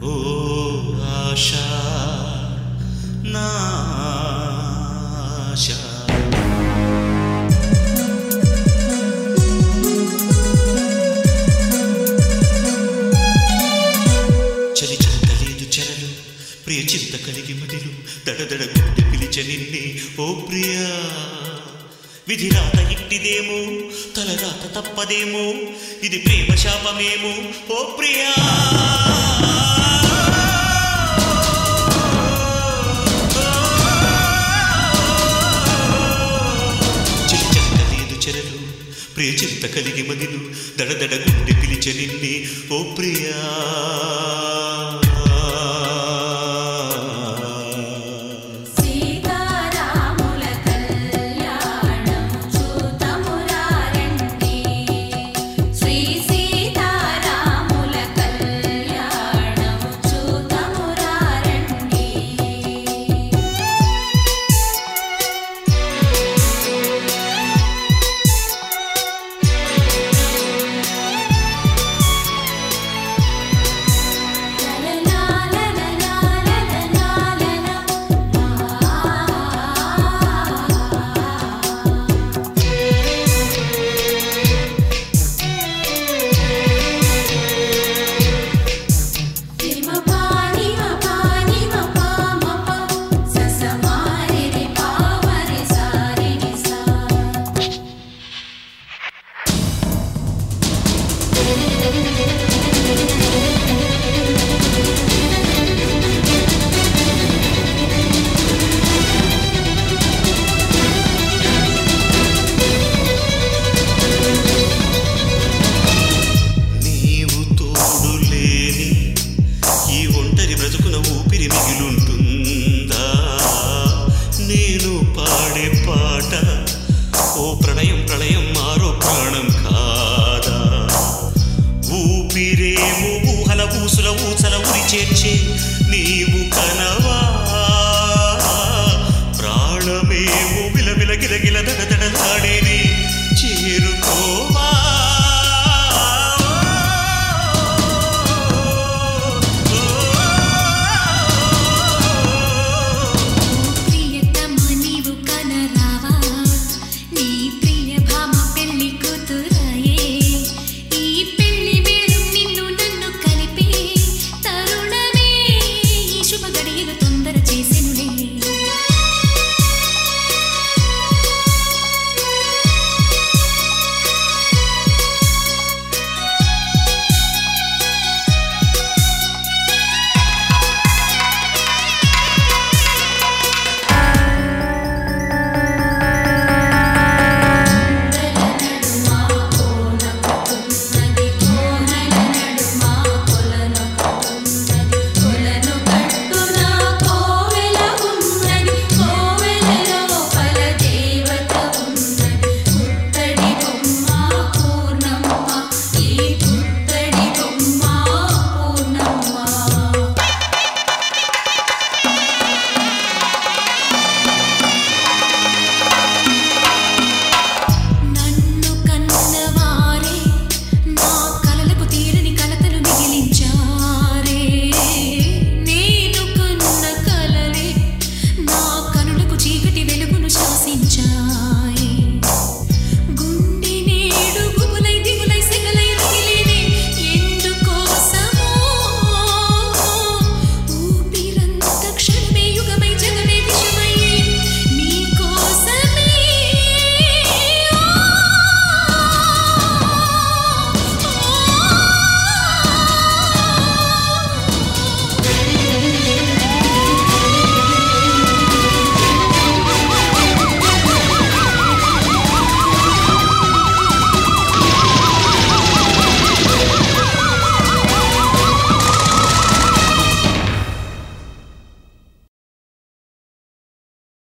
ఓ ఆశా నా ఆశా చలి చింత లేదు చెరలు ప్రియ చింత కలిగి మదిలు దడదడ గుండె పిలిచ నిన్నే ఓ ప్రియా విధి రాత ఇట్టిదేమో తలరాత తప్పదేమో ఇది ప్రేమ శాపమేమో ఓ ప్రియా చలి చింత లేదు చెరలు ప్రియ చింత కలిగి మదిలు దడదడ గుండె పిలిచ నిన్నే ఓ ప్రియా సీతారాముల కళ్యాణం చూతమురారండి శ్రీ సీతారాముల కళ్యాణం చూతమురారండి నీవు తోడు లేని ఈ ఒంటరి బ్రతుకున ఊపిరి మిగిలుంటుందా నేను పాడే పాట ఓ ప్రణయం ప్రళయం మారో ప్రాణం కాదా ఊపిరేమో ఊహల ఊసుల ఊసల ఉరి చేర్చే నీవు కనవ